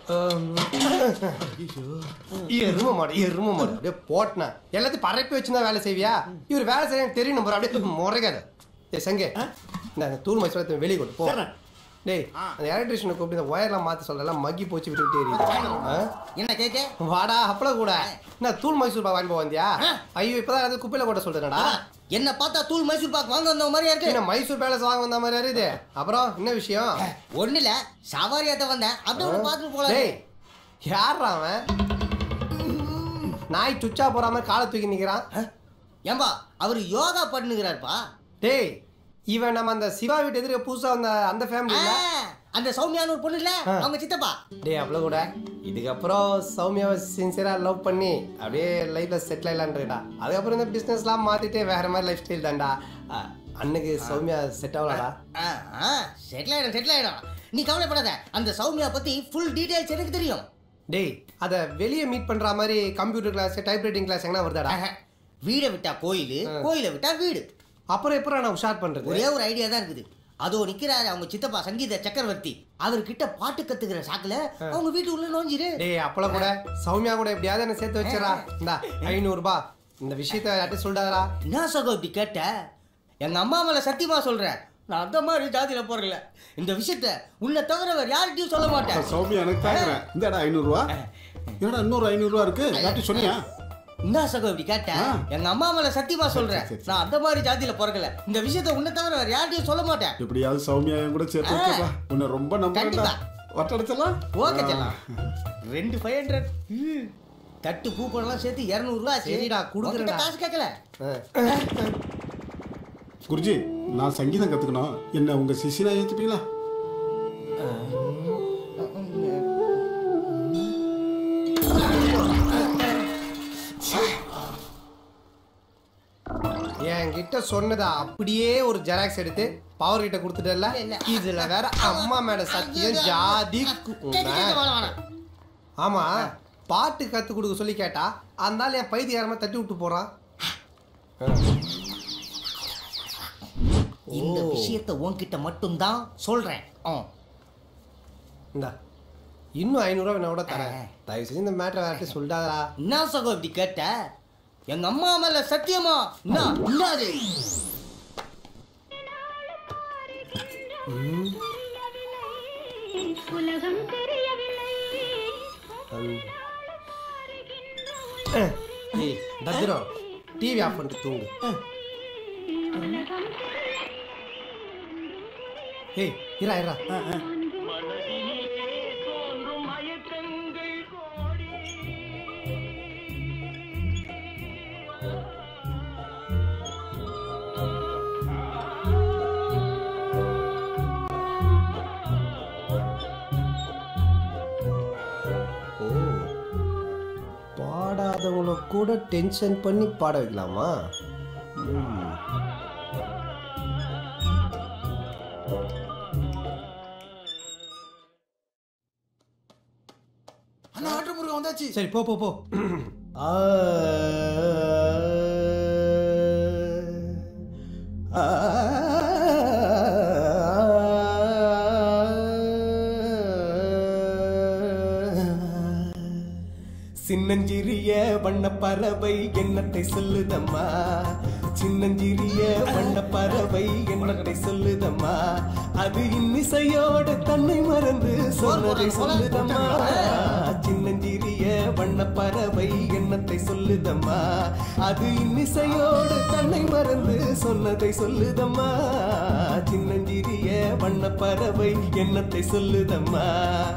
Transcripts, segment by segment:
எரும மாடு எரும மாடு அப்படியே போட்டினா எல்லாத்தையும் பரப்பி வச்சுதான் வேலை செய்வியா இவர் வேலை செய்ய தெரியும் நம்பர் அப்படியே முறைக்காத ஏ சங்கே இந்த தூள் மசூரத்தை வெளியே கொண்டு போ சரிண்ணே. டேய் அந்த எலக்ட்ரிஷியனை கூப்பிட்டு இந்த ஒயர்லாம் மாற்றி சொல்லலாம் மக்கி போச்சு விட்டு விட்டு எரியுது ஆ? என்ன கேக்க வாடா அப்பள கூட என்ன தூள் மைசூர் பாக் வாங்கி போக வந்தியா ஐயோ இப்பதான் அது குப்பையில போட்ட சொல்றேன்டா என்ன பார்த்தா தூள் மைசூர் பாக் வாங்க வந்த மாதிரியா இருக்கு என்ன மைசூர் பேலஸ் வாங்க வந்த மாதிரி இது அப்புறம் என்ன விஷயம் ஒண்ணு இல்ல சவாரியாத்த வந்தேன் அப்படியே உன்னை பார்த்துட்டு போலாம் டேய் யாரா அவன் நாய் சுச்சா போற மாதிரி காலை தூக்கி நிக்கிறான் ஏம்பா அவர் யோகா பண்ணுகிறாருப்பா டேய் இவன் நம்ம அந்த சிவா வீட்டு எதிர்க்க புதுசா வந்த அந்த ஃபேமிலி ஆ, அந்த சௌமியான்னு ஒரு பொண்ணு இல்ல அவங்க சித்தப்பா டேய் அவ்வளோ கூட இதுக்கப்புறம் சௌமியாவை சின்சியராக லவ் பண்ணி அப்படியே லைஃப்பில் செட்டில் ஆகலான்றா அதுக்கப்புறம் இந்த பிஸ்னஸ்லாம் மாற்றிட்டு வேற மாதிரி லைஃப் ஸ்டைல் தான்டா அ, அண்ணுக்கு சௌமியா செட் ஆகலடா செட்டில் ஆயிடும் செட்டில் ஆயிடும் நீ கவலைப்படாத அந்த சௌமியா பத்தி ஃபுல் டீடைல்ஸ் எனக்கு தெரியும் டேய் அதை வெளியே மீட் பண்ணுற மாதிரி computer class type writing class எங்கன்னா வருதாடா ஆஹா. வீடை விட்டா கோயில் கோயிலை விட்டா வீடு அப்புறம் எப்பறம் நான் உஷார் பண்ணுறது ஒரே ஒரு ஐடியா தான் இருக்குது அதோ நிக்கிறாரு அவங்க சித்தப்பா சங்கீத சக்கரவர்த்தி அவர்கிட்ட பாட்டு கத்துக்கிற சாக்குல அவங்க வீட்டு உள்ள நோஞ்சிரு டேய் அப்பள கூட சௌமியா கூட எப்படியாவது என்ன சேர்த்து வச்சிடறா இந்தா ஐநூறுபா இந்த விஷயத்த யார்ட்டும் சொல்லிடாதடா என்ன சகோ இப்படி கேட்ட எங்க அம்மா மேல சத்தியமா சொல்றேன் நான் அந்த மாதிரி ஜாதியில போறல இந்த விஷயத்த உன்னை தவிர வேற யார்கிட்டயும் சொல்ல மாட்டேன் சௌமியா எனக்கு தாக்குறேன் இந்தாடா ஐநூறுரூவா என்னடா இன்னொரு ஐநூறுரூவா இருக்கு யார்ட்டும் சொன்னியா என்ன சகோ இப்படி கேட்ட ஆ. எங்க அம்மா மேல சத்தியமா சொல்றேன் சரி, சரி. நான் அந்த மாதிரி ஜாதியில பிறக்கல இந்த விஷயத்த உன்னை தவிர வேற யார்கிட்டயும் சொல்ல மாட்டேன் எப்படியாவது சௌமியா என் கூட சேர்த்து வச்சிடலாம் உன்னை ரொம்ப நம்புறேன்டா கண்டிப்பா. ஒட்டடிச்சலாம் ஓகே செல்லாம் ரெண்டு ஃபைவ் ஹண்ட்ரட் தட்டு பூ பழம்லாம் சேர்த்து இரநூறுவா சரிடா, குடுக்குறேன்டா. காசு கேட்கல குருஜி நான் சங்கீதம் கத்துக்கணும் என்ன உங்க சிசினா ஏத்துப்பீங்களா என்கிட்ட சொன்னதை அப்படியே ஒரு ஜெராக்ஸ் எடுத்து பவர் கிட்ட கொடுத்துட்டல இல்ல. இதுல வேற அம்மா மேல சத்தியம் ஜாதி கு- கேட்க, கேட்க, வேணாம், வேணாம். ஆமா பாட்டு கத்து கொடுக்க சொல்லி கேட்டா அதனால என் பைத்தியாரமா தட்டி விட்டு போறான் இந்த விஷயத்த உன்கிட்ட மட்டும்தான் சொல்றேன் ஆ. இந்தா இன்னும் ஐநூறுரூவா என்ன கூட தரேன் தயவு செஞ்சு இந்த மேட்டரை வேற சொல்லிட்டாதடா என்ன சகோ இப்படி கேட்ட எங்க அம்மா மேல சத்தியமா என்ன என்னது உலகம் தெரியவில்லை ஏய் தத்திரம் டிவி ஆஃப் பண்ணிட்டு தூங்கு ஏய் இரா இரா ஓ பாடாதவங்கள கூட டென்ஷன் பண்ணி பாட வைக்கலாமா ம். அண்ணா ஆட்டு முருகன் வந்தாச்சு சரி போ போ போ ஆ, ஆ, சின்னஞ்சிறிய வண்ண பறவை எண்ணத்தை சொல்லுதம்மா சின்னஞ்சிறிய வண்ண பறவை எண்ணத்தை சொல்லுதம்மா அது இன்னிசையோடு தன்னை மறந்து சொன்னதை சொல்லுதம்மா சின்னஞ்சிறிய வண்ண பறவை எண்ணத்தை சொல்லுதம்மா அது இன்னிசையோடு தன்னை மறந்து சொன்னதை சொல்லுதம்மா சின்னஞ்சிறிய வண்ண பறவை எண்ணத்தை சொல்லுதம்மா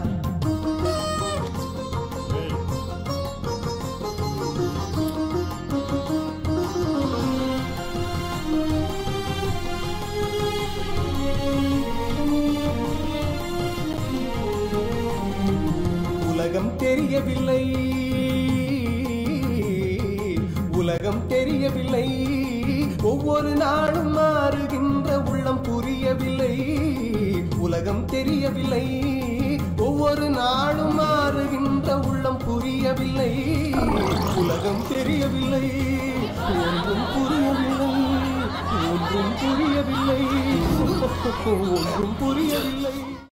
உலகம் தெரியவில்லை உலகம் தெரியவில்லை ஒவ்வொரு நாளும் மாறுகின்ற உள்ளம் புரியவில்லை உலகம் தெரியவில்லை ஒவ்வொரு நாளும் மாறுகின்ற உள்ளம் புரியவில்லை உலகம் தெரியவில்லை ஒன்றும் புரியவில்லை ஒன்றும் புரியவில்லை ஒன்றும் புரியவில்லை